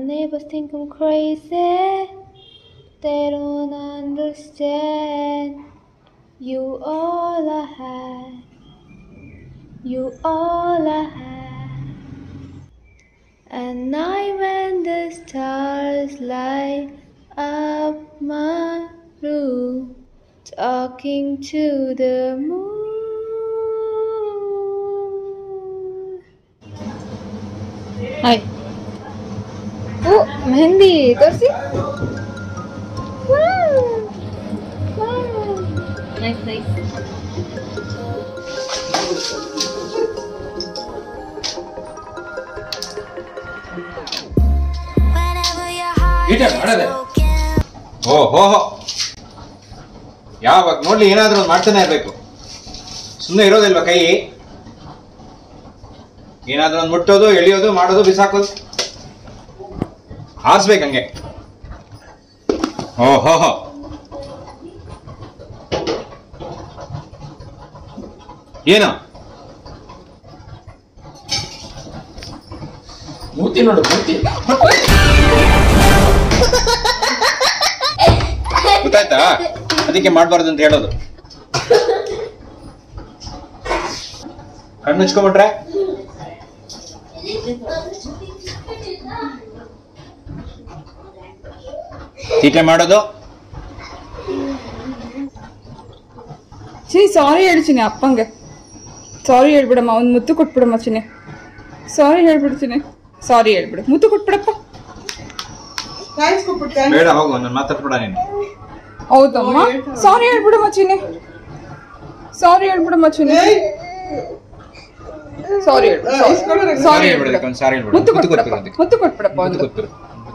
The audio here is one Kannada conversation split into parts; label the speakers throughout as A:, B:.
A: neighbors think I'm crazy. They don't understand. You all I had. You all I had. At night when the stars light up my room, talking to the moon. Hi. Oh, mehndi ತೋರಿಸಿ nice nice
B: Whenever your heart
C: ಗೀತೆ
B: is
C: ಮಾಡದೆ
B: broken.
C: ಓ ಹೋ ಹೋ ಯಾವಾಗ ನೋಡ್ಲಿ ಏನಾದ್ರೂ ಒಂದು ಮಾಡ್ತಾನೆ ಇರ್ಬೇಕು ಸುಮ್ಮನೆ ಇರೋದಿಲ್ವಾ ಕೈ ಏನಾದ್ರೂ ಒಂದು ಮುಟ್ಟೋದು ಎಳಿಯೋದು ಮಾಡೋದು ಬಿಸಾಕೋದು ಆರಿಸ್ಬೇಕು ಹಂಗೆ ಓ ಹೋ ಹೋ ಏನು
D: ಮೂತಿ ನೋಡು ಮೂತಿ
C: ಗೊತ್ತಾಯ್ತಾ ಅದಕ್ಕೆ ಮಾಡಬಾರ್ದು ಅಂತ ಹೇಳೋದು ಕಣ್ಣು ಮುಚ್ಕೊಂಬಿಟ್ರೆ ತೀಟೆ ಮಾಡೋದು
E: ಚಿನಿ ಸಾರಿ ಹೇಳು ಚಿನಿ ಅಪ್ಪಂಗೆ ಸಾರಿ ಹೇಳ್ಬಿಡಮ್ಮ ಒಂದು ಮುತ್ತು ಕೊಟ್ಬಿಡಮ್ಮ ಚಿನಿ ಸಾರಿ ಹೇಳ್ಬಿಡು ಚಿನಿ ಸಾರಿ ಹೇಳ್ಬಿಡು ಮುತ್ತು ಕೊಟ್ಬಿಡಪ್ಪ
C: ಬೇಡ ಹೋಗು ನಾನು ಮಾತಾಡ್ಬೇಡ ನೀನು
E: ಹೌದಮ್ಮ ಸಾರಿ ಹೇಳ್ಬಿಡಮ್ಮ ಚಿನಿ ಸಾರಿ ಹೇಳ್ಬಿಡಮ್ಮ ಚಿನಿ ಸಾರಿ ಹೇಳ್ಬಿಡು ಸಾರಿ
C: ಸಾರಿ
E: ಹೇಳ್ಬಿಡು
C: ಹೇಳ್ಬಿಡಕ್ಕೆ ಒಂದು ಸಾರಿ ಹೇಳ್ಬಿಡು
E: ಮುತ್ತು
C: ಮುತ್ತು
E: ಕೊಟ್ಬಿಡಪ್ಪ
C: ಕೊಟ್ಬಿಡು ಅದಕ್ಕೆ.
E: ಮುತ್ತು ಕೊಟ್ಬಿಡಪ್ಪ
C: ಮುತ್ತು
E: ಒಂದು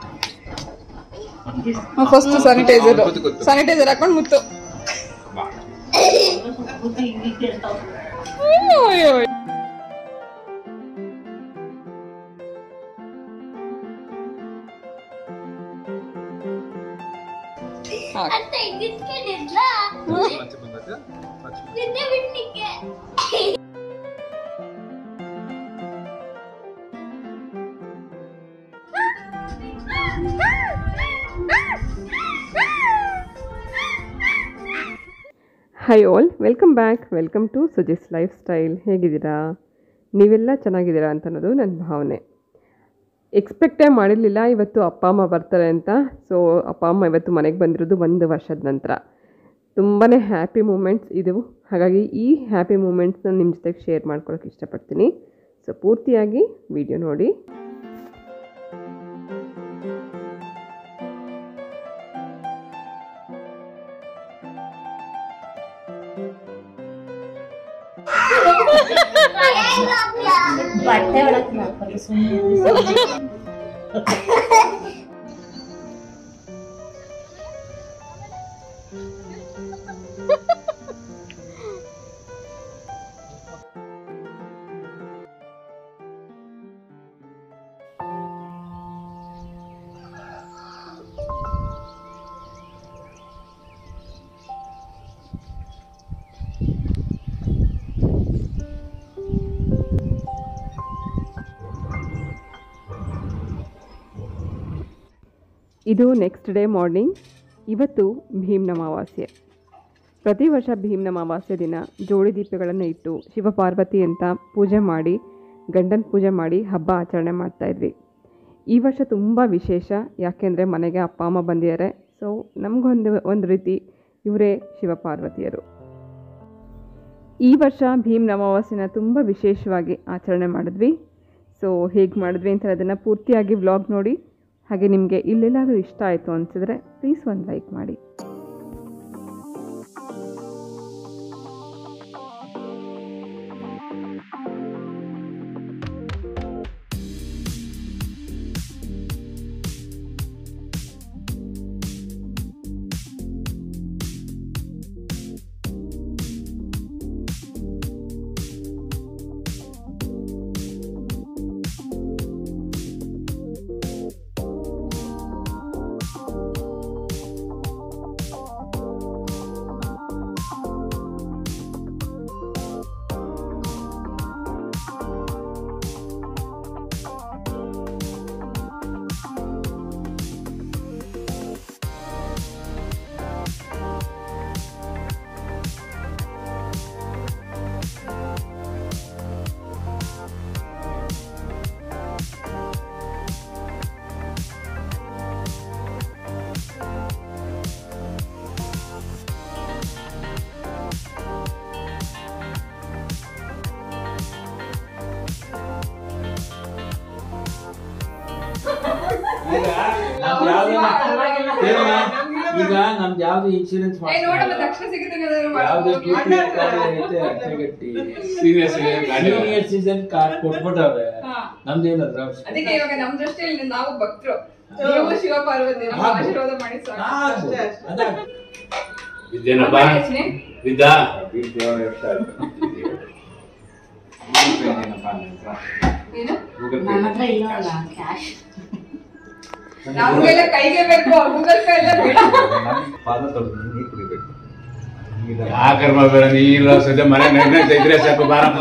C: ಕೊಟ್ಬಿಡು
E: ಫಸ್ಟ್ ಸ್ಯಾನಿಟೈಸರ್
C: ಮುತ್ತು ಕೊಟ್ಟು.
E: ಸ್ಯಾನಿಟೈಸರ್ ಹಾಕೊಂಡು ಮುತ್ತು
C: ಬಾ.
E: ಅಯ್ಯೋ, ಅಯ್ಯೋ. ಹಾಕು.
B: ಅಂತ ಇದ್ದಿದ್ಕಿಲ್ಲ ನಿನ್ನೆ ಬಿಡ್ಲಿಕ್ಕೆ
F: hi all welcome back welcome to Suji's lifestyle ಹೇಗಿದ್ದೀರಾ ನೀವೆಲ್ಲ ಚೆನ್ನಾಗಿದ್ದೀರಾ ಅಂತ ಅನ್ನೋದು ನನ್ನ ಭಾವನೆ ಎಕ್ಸ್ಪೆಕ್ಟೇ ಮಾಡಿರಲಿಲ್ಲ ಇವತ್ತು ಅಪ್ಪ ಅಮ್ಮ ಬರ್ತಾರೆ ಅಂತ ಸೊ ಅಪ್ಪ ಅಮ್ಮ ಇವತ್ತು ಮನೆಗೆ ಬಂದಿರೋದು ಒಂದು ವರ್ಷದ ನಂತರ ತುಂಬಾ ಹ್ಯಾಪಿ ಮೂಮೆಂಟ್ಸ್ ಇದು ಹಾಗಾಗಿ ಈ ಹ್ಯಾಪಿ ಮೂಮೆಂಟ್ಸ್ನ ನಿಮ್ಮ ಜೊತೆಗೆ ಶೇರ್ ಮಾಡ್ಕೊಳಕ್ಕೆ ಇಷ್ಟಪಡ್ತೀನಿ ಸೊ ಪೂರ್ತಿಯಾಗಿ ವಿಡಿಯೋ ನೋಡಿ
G: ಬಟ್ಟೆ ಒಳಗೆ ಹಾಕೊಂಡು ಸುಮ್ಮನೆ
F: ಇದು ನೆಕ್ಸ್ಟ್ ಡೇ ಮಾರ್ನಿಂಗ್ ಇವತ್ತು ಭೀಮ್ನ ಅಮಾವಾಸ್ಯೆ ಪ್ರತಿ ವರ್ಷ ಭೀಮ್ನ ಅಮಾವಾಸ್ಯೆ ದಿನ ಜೋಡಿ ದೀಪಗಳನ್ನು ಇಟ್ಟು ಶಿವಪಾರ್ವತಿ ಅಂತ ಪೂಜೆ ಮಾಡಿ ಗಂಡನ ಪೂಜೆ ಮಾಡಿ ಹಬ್ಬ ಆಚರಣೆ ಮಾಡ್ತಾ ಇದ್ವಿ ಈ ವರ್ಷ ತುಂಬ ವಿಶೇಷ ಯಾಕೆಂದರೆ ಮನೆಗೆ ಅಪ್ಪ ಅಮ್ಮ ಬಂದಿದ್ದಾರೆ ಸೊ ನಮಗೊಂದು ಒಂದು ರೀತಿ ಇವರೇ ಶಿವಪಾರ್ವತಿಯರು ಈ ವರ್ಷ ಭೀಮ್ ಅಮಾವಾಸ್ಯೆನ ತುಂಬ ವಿಶೇಷವಾಗಿ ಆಚರಣೆ ಮಾಡಿದ್ವಿ ಸೊ ಹೇಗೆ ಮಾಡಿದ್ವಿ ಅಂತ ಅದನ್ನು ಪೂರ್ತಿಯಾಗಿ ವ್ಲಾಗ್ ನೋಡಿ ಹಾಗೆ ನಿಮಗೆ ಇಲ್ಲೆಲ್ಲಾದ್ರೂ ಇಷ್ಟ ಆಯಿತು ಅನಿಸಿದ್ರೆ ಪ್ಲೀಸ್ ಒಂದು ಲೈಕ್ ಮಾಡಿ
D: ಕೇಳೋಣ. ಈಗ ನಮ್ದು ಯಾವ್ದು ಇನ್ಶೂರೆನ್ಸ್
E: ಏ ನೋಡಮ್ಮ ತಕ್ಷಣ ಸಿಗುತ್ತೆ ಏನಾದ್ರು
D: ಯಾವ್ದು
E: ಮಾಡ್ಬೋದು.
D: ಸೀನಿಯರ್ ಸಿಟಿಸನ್ ಕಾರ್ಡ್ ಕೊಟ್ಬಿಟ್ಟವ್ರೆ
E: ಹಾ.
D: ನಮ್ದೇನದ್ರ
E: ಅದಕ್ಕೆ ಇವಾಗ ನಮ್ ದೃಷ್ಟಿಯಲ್ಲಿ ನಾವು ಭಕ್ತರು ನೀವು ಶಿವ ಪಾರ್ವತಿ ನಮ್ಮ
D: ಆಗ್ಬೋದು.
E: ಆಶೀರ್ವಾದ ಮಾಡಿ ಸಾಕು
D: ವಿದ್ಯೇನಪ್ಪ
E: ಯೋಚನೆ?
D: ವಿದ್ಯಾ
E: ಏನು
G: ನನ್ನ ಹತ್ರ ಇಲ್ಲ ಅಲ್ಲ ಕ್ಯಾಶ್
E: ನಮ್ಗೆಲ್ಲ ಕೈಗೆ ಬೇಕು ಗೂಗಲ್ ಪೇ ಎಲ್ಲ ಬೇಡ
C: ಪಾದ ತೊಳೆದು ನೀರು ಕುಡಿಬೇಕು
D: ಯಾ ಕರ್ಮ ಬೇಡ ನೀರು ಸದ್ಯ ಮನೆ ನೆಗ್ನೆಗ್ತಾ ಇದ್ರೆ ಸಾಕು ಬಾರಪ್ಪ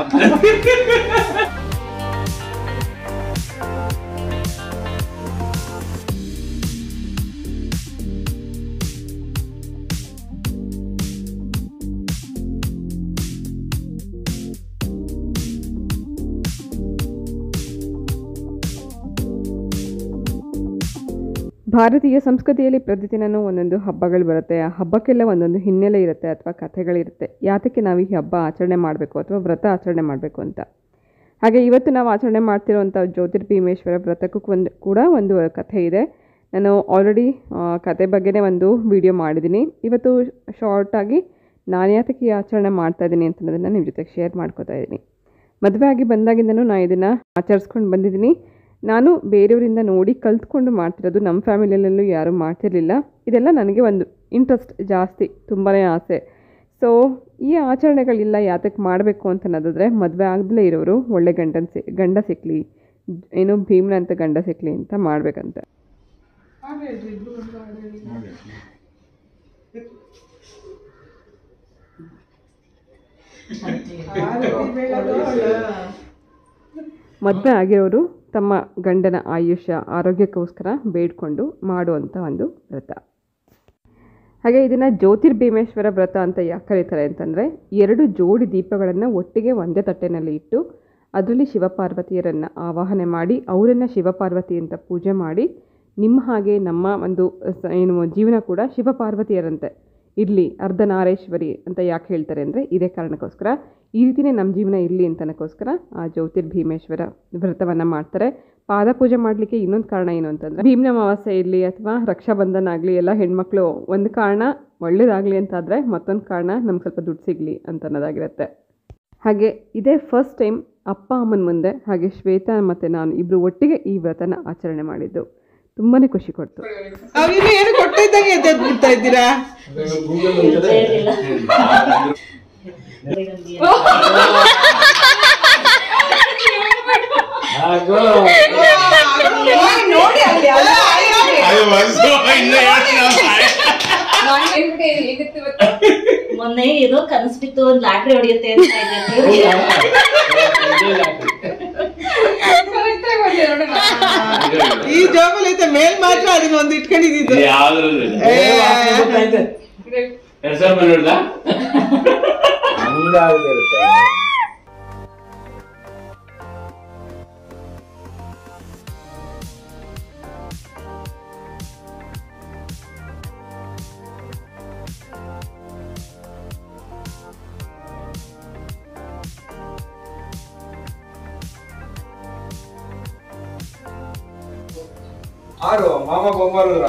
F: ಭಾರತೀಯ ಸಂಸ್ಕೃತಿಯಲ್ಲಿ ಪ್ರತಿದಿನವೂ ಒಂದೊಂದು ಹಬ್ಬಗಳು ಬರುತ್ತೆ ಆ ಹಬ್ಬಕ್ಕೆಲ್ಲ ಒಂದೊಂದು ಹಿನ್ನೆಲೆ ಇರುತ್ತೆ ಅಥವಾ ಕಥೆಗಳಿರುತ್ತೆ ಯಾತಕ್ಕೆ ನಾವು ಈ ಹಬ್ಬ ಆಚರಣೆ ಮಾಡಬೇಕು ಅಥವಾ ವ್ರತ ಆಚರಣೆ ಮಾಡಬೇಕು ಅಂತ ಹಾಗೆ ಇವತ್ತು ನಾವು ಆಚರಣೆ ಮಾಡ್ತಿರುವಂಥ ಜ್ಯೋತಿರ್ಭೀಮೇಶ್ವರ ವ್ರತಕ್ಕೂ ಒಂದು ಕೂಡ ಒಂದು ಕಥೆ ಇದೆ ನಾನು ಆಲ್ರೆಡಿ ಕತೆ ಬಗ್ಗೆನೇ ಒಂದು ವಿಡಿಯೋ ಮಾಡಿದ್ದೀನಿ ಇವತ್ತು ಶಾರ್ಟಾಗಿ ನಾನು ಯಾತಕ್ಕೆ ಈ ಆಚರಣೆ ಮಾಡ್ತಾ ಇದ್ದೀನಿ ಅಂತ ಅನ್ನೋದನ್ನು ನಿಮ್ಮ ಜೊತೆಗೆ ಶೇರ್ ಮಾಡ್ಕೋತಾ ಇದ್ದೀನಿ ಮದುವೆ ಆಗಿ ಬಂದಾಗಿಂದನೂ ನಾನು ಇದನ್ನು ಆಚರಿಸ್ಕೊಂಡು ಬಂದಿದ್ದೀನಿ ನಾನು ಬೇರೆಯವರಿಂದ ನೋಡಿ ಕಲ್ತ್ಕೊಂಡು ಮಾಡ್ತಿರೋದು ನಮ್ಮ ಫ್ಯಾಮಿಲಿಯಲ್ಲೂ ಯಾರೂ ಮಾಡ್ತಿರ್ಲಿಲ್ಲ ಇದೆಲ್ಲ ನನಗೆ ಒಂದು ಇಂಟ್ರೆಸ್ಟ್ ಜಾಸ್ತಿ ತುಂಬಾ ಆಸೆ ಸೊ ಈ ಆಚರಣೆಗಳಿಲ್ಲ ಯಾತಕ್ಕೆ ಮಾಡಬೇಕು ಅಂತ ಅನ್ನೋದಾದರೆ ಮದುವೆ ಆಗದಲೇ ಇರೋರು ಒಳ್ಳೆ ಗಂಡನ ಸಿ ಗಂಡ ಸಿಕ್ಕಲಿ ಏನು ಭೀಮ್ನ ಅಂತ ಗಂಡ ಸಿಕ್ಕಲಿ ಅಂತ ಮಾಡಬೇಕಂತ ಮದುವೆ ಆಗಿರೋರು ತಮ್ಮ ಗಂಡನ ಆಯುಷ್ಯ ಆರೋಗ್ಯಕ್ಕೋಸ್ಕರ ಬೇಡ್ಕೊಂಡು ಮಾಡುವಂಥ ಒಂದು ವ್ರತ ಹಾಗೆ ಇದನ್ನು ಜ್ಯೋತಿರ್ಭೀಮೇಶ್ವರ ವ್ರತ ಅಂತ ಯಾಕೆ ಕರೀತಾರೆ ಅಂತಂದರೆ ಎರಡು ಜೋಡಿ ದೀಪಗಳನ್ನು ಒಟ್ಟಿಗೆ ಒಂದೇ ತಟ್ಟೆನಲ್ಲಿ ಇಟ್ಟು ಅದರಲ್ಲಿ ಶಿವಪಾರ್ವತಿಯರನ್ನು ಆವಾಹನೆ ಮಾಡಿ ಅವರನ್ನು ಶಿವಪಾರ್ವತಿ ಅಂತ ಪೂಜೆ ಮಾಡಿ ನಿಮ್ಮ ಹಾಗೆ ನಮ್ಮ ಒಂದು ಸ- ಏನು ಜೀವನ ಕೂಡ ಶಿವಪಾರ್ವತಿಯರಂತೆ ಇರಲಿ ಅರ್ಧನಾರೇಶ್ವರಿ ಅಂತ ಯಾಕೆ ಹೇಳ್ತಾರೆ ಅಂದರೆ ಇದೇ ಕಾರಣಕ್ಕೋಸ್ಕರ ಈ ರೀತಿಯೇ ನಮ್ಮ ಜೀವನ ಇರಲಿ ಅಂತನಕ್ಕೋಸ್ಕರ ಆ ಜ್ಯೋತಿರ್ಭೀಮೇಶ್ವರ ವ್ರತವನ್ನು ಮಾಡ್ತಾರೆ ಪಾದ ಪೂಜೆ ಮಾಡಲಿಕ್ಕೆ ಇನ್ನೊಂದು ಕಾರಣ ಏನು ಅಂತಂದರೆ ಭೀಮ್ನ ಅಮಾವಾಸ್ಯೆ ಇರಲಿ ಅಥವಾ ರಕ್ಷಾಬಂಧನ ಆಗಲಿ ಎಲ್ಲ ಹೆಣ್ಮಕ್ಳು ಒಂದು ಕಾರಣ ಒಳ್ಳೇದಾಗಲಿ ಅಂತಾದರೆ ಮತ್ತೊಂದು ಕಾರಣ ನಮ್ಗೆ ಸ್ವಲ್ಪ ದುಡ್ಡು ಸಿಗಲಿ ಅಂತ ಅನ್ನೋದಾಗಿರುತ್ತೆ ಹಾಗೆ ಇದೇ ಫಸ್ಟ್ ಟೈಮ್ ಅಪ್ಪ ಅಮ್ಮನ ಮುಂದೆ ಹಾಗೆ ಶ್ವೇತಾ ಮತ್ತು ನಾನು ಇಬ್ಬರು ಒಟ್ಟಿಗೆ ಈ ವ್ರತನ ಆಚರಣೆ ಮಾಡಿದ್ದು ತುಂಬಾ ಖುಷಿ ಕೊಡ್ತು
H: ಅವಿನ್ನು ಏನು ಕೊಟ್ಟಿದ್ದಂಗೆ ಎದ್ದೆದ್ದು ಬಿಡ್ತಾ ಇದ್ದೀರಾ
G: ಇಲ್ಲ
D: ಹಾಗೂ
E: ನೋಡಿ ಅಲ್ಲಿ ಅಲ್ಲ, ಅಲ್ಲಿ.
D: ಅದು ವಯಸ್ಸು ಇನ್ನು ಹೇಳ್ತೀನಿ
E: ನಾನ್ ಹೇಳ್ಬಿಟ್ಟೆ, ಹೇಗಿತ್ತು ಇವತ್ತು?
G: ಮೊನ್ನೆ ಏನೋ ಕನಸು ಬಿತ್ತು ಒಂದ್ ಲಾಟ್ರಿ ಹೊಡಿಯುತ್ತೆ ಅಂತ ಇದ್ದೆ.
E: Correct ಆಗಿ ಬಂದೆ ನೋಡು ನಾನು.
H: ಈ ಜಾಬಲ್ಲಿ ಐತೆ ಮೇಲ್ ಮಾತ್ರ ಅದನ್ನ ಒಂದು ಇಟ್ಕೊಂಡಿದ್ದು
D: ಯಾವ್ದ್ರದ್ದು ಎರಡ್ ಸಾವಿರ ಮೇಲೆ ನೋಡ್ದ ಹಂಗಾಗದೆ ಇರುತ್ತೆ
C: ಆರು ಮಾಮ ಬೊಮ್ಮರುದ್ರ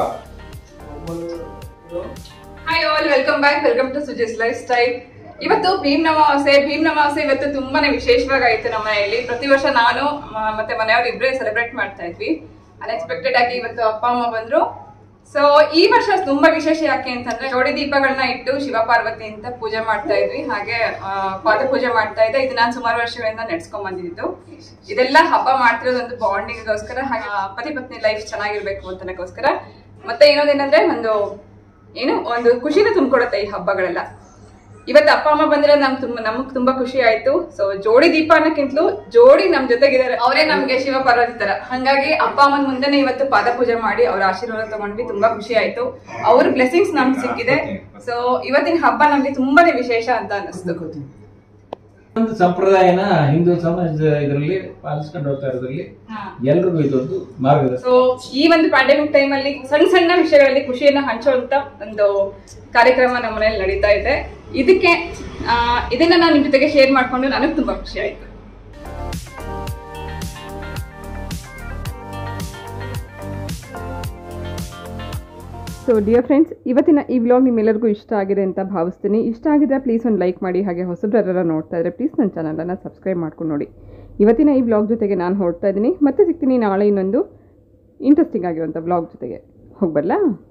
E: hi all welcome back welcome to Suji's lifestyle ಇವತ್ತು ಭೀಮ್ ನಮಾವಾಸೆ ಭೀಮ್ ನಮಾವಾಸೆ ಇವತ್ತು ತುಂಬಾನೇ ವಿಶೇಷವಾಗಿ ಆಯ್ತು ನಮ್ಮ ಮನೆಯಲ್ಲಿ ಪ್ರತಿ ವರ್ಷ ನಾನು ಮ- ಮತ್ತೆ ಮನೆಯವ್ರು ಇಬ್ಬರೇ ಸೆಲೆಬ್ರೇಟ್ ಮಾಡ್ತಾ ಇದ್ವಿ ಅನ್ಎಕ್ಸ್ಪೆಕ್ಟೆಡ್ ಆಗಿ ಇವತ್ತು ಅಪ್ಪ ಅಮ್ಮ ಬಂದ್ರು ಸೊ ಈ ವರ್ಷ ತುಂಬಾ ವಿಶೇಷ ಯಾಕೆ ಅಂತಂದ್ರೆ ಜೋಡಿ ದೀಪಗಳನ್ನ ಇಟ್ಟು ಶಿವ ಪಾರ್ವತಿ ಅಂತ ಪೂಜೆ ಮಾಡ್ತಾ ಇದ್ವಿ ಹಾಗೆ ಆ, ಪಾದ ಪೂಜೆ ಮಾಡ್ತಾ ಇದ್ದೆ ಇದು ನಾನು ಸುಮಾರು ವರ್ಷಗಳಿಂದ ನಡ್ಸ್ಕೊಂಡ್ ಬಂದಿದ್ದು ಇದೆಲ್ಲ ಹಬ್ಬ ಮಾಡ್ತಿರೋದೊಂದು ಬಾಂಡಿಂಗ್ಗೋಸ್ಕರ ಹಾಗೆ ಆ, ಪತಿ ಪತ್ನಿ ಲೈಫ್ ಚೆನ್ನಾಗಿರ್ಬೇಕು ಅಂತನಕ್ಕೋಸ್ಕರ ಮತ್ತೆ ಏನೋದೇನಂದ್ರೆ ಒಂದು ಏನು ಒಂದು ಖುಷಿನ ತುಂಬಿಕೊಡುತ್ತೆ ಈ ಹಬ್ಬಗಳೆಲ್ಲ ಇವತ್ತು ಅಪ್ಪ ಅಮ್ಮ ಬಂದ್ರೆ ನಮ್ಗೆ ತುಂಬಾ ನಮಗ್ ತುಂಬಾ ಖುಷಿ ಆಯ್ತು ಸೊ ಜೋಡಿ ದೀಪ ಅನ್ನಕ್ಕಿಂತಲೂ ಜೋಡಿ ನಮ್ ಜೊತೆಗಿದ್ದಾರೆ ಅವರೇ ನಮ್ಗೆ ಶಿವ ಪಾರ್ವತಿ ತರ ಹಂಗಾಗಿ ಅಪ್ಪ ಅಮ್ಮನ ಮುಂದೆನೆ ಇವತ್ತು ಪಾದ ಪೂಜೆ ಮಾಡಿ ಅವ್ರ ಆಶೀರ್ವಾದ ತಗೊಂಡ್ವಿ ತುಂಬಾ ಖುಷಿ ಆಯ್ತು ಅವ್ರ ಬ್ಲೆಸಿಂಗ್ಸ್ ನಮ್ಗೆ ಸಿಕ್ಕಿದೆ ಸೊ ಇವತ್ತಿನ ಹಬ್ಬ ನಮ್ಗೆ ತುಂಬಾನೇ ವಿಶೇಷ ಅಂತ ಅನಿಸ್ತು
D: ಒಂದು ಸಂಪ್ರದಾಯನ ಹಿಂದೂ ಸಮಾಜದ ಇದರಲ್ಲಿ ಪಾಲಿಸ್ಕೊಂಡು ಹೋಗ್ತಾ ಇರೋದ್ರಲ್ಲಿ ಎಲ್ರಿಗೂ ಇದೊಂದು ಮಾರ್ಗದರ್ಶನ
E: ಸೊ ಈ ಒಂದು ಪ್ಯಾಂಡಮಿಕ್ ಟೈಮ್ ಅಲ್ಲಿ ಸಣ್ಣ ಸಣ್ಣ ವಿಷಯಗಳಲ್ಲಿ ಖುಷಿಯನ್ನ ಹಂಚುವಂತ ಒಂದು ಕಾರ್ಯಕ್ರಮ ನಮ್ಮ ಮನೇಲಿ ನಡೀತಾ ಇದೆ ಇದಕ್ಕೆ ಆ, ಇದನ್ನ ನಾನು ನಿಮ್ ಜೊತೆಗೆ ಶೇರ್ ಮಾಡ್ಕೊಂಡು ನನಗೆ ತುಂಬಾ ಖುಷಿ ಆಯ್ತು
F: ಸೊ ಡಿಯರ್ ಫ್ರೆಂಡ್ಸ್ ಇವತ್ತಿನ ಈ ವ್ಲಾಗ್ ನಿಮ್ಮೆಲ್ಲರಿಗೂ ಇಷ್ಟ ಆಗಿದೆ ಅಂತ ಭಾವಿಸ್ತೀನಿ ಇಷ್ಟ ಆಗಿದ್ರೆ ಪ್ಲೀಸ್ ಒಂದು ಲೈಕ್ ಮಾಡಿ ಹಾಗೆ ಹೊಸಬ್ರೆಲ್ಲ ನೋಡ್ತಾ ಇದ್ರೆ ಪ್ಲೀಸ್ ನನ್ನ ಚಾನಲನ್ನು ಸಬ್ಸ್ಕ್ರೈಬ್ ಮಾಡ್ಕೊಂಡು ನೋಡಿ ಇವತ್ತಿನ ಈ ವ್ಲಾಗ್ ಜೊತೆಗೆ ನಾನು ಹೊರಡ್ತಾ ಇದ್ದೀನಿ ಮತ್ತೆ ಸಿಗ್ತೀನಿ ನಾಳೆ ಇನ್ನೊಂದು ಇಂಟ್ರೆಸ್ಟಿಂಗ್ ಆಗಿರುವಂಥ ವ್ಲಾಗ್ ಜೊತೆಗೆ ಹೋಗ್ಬರಲಾ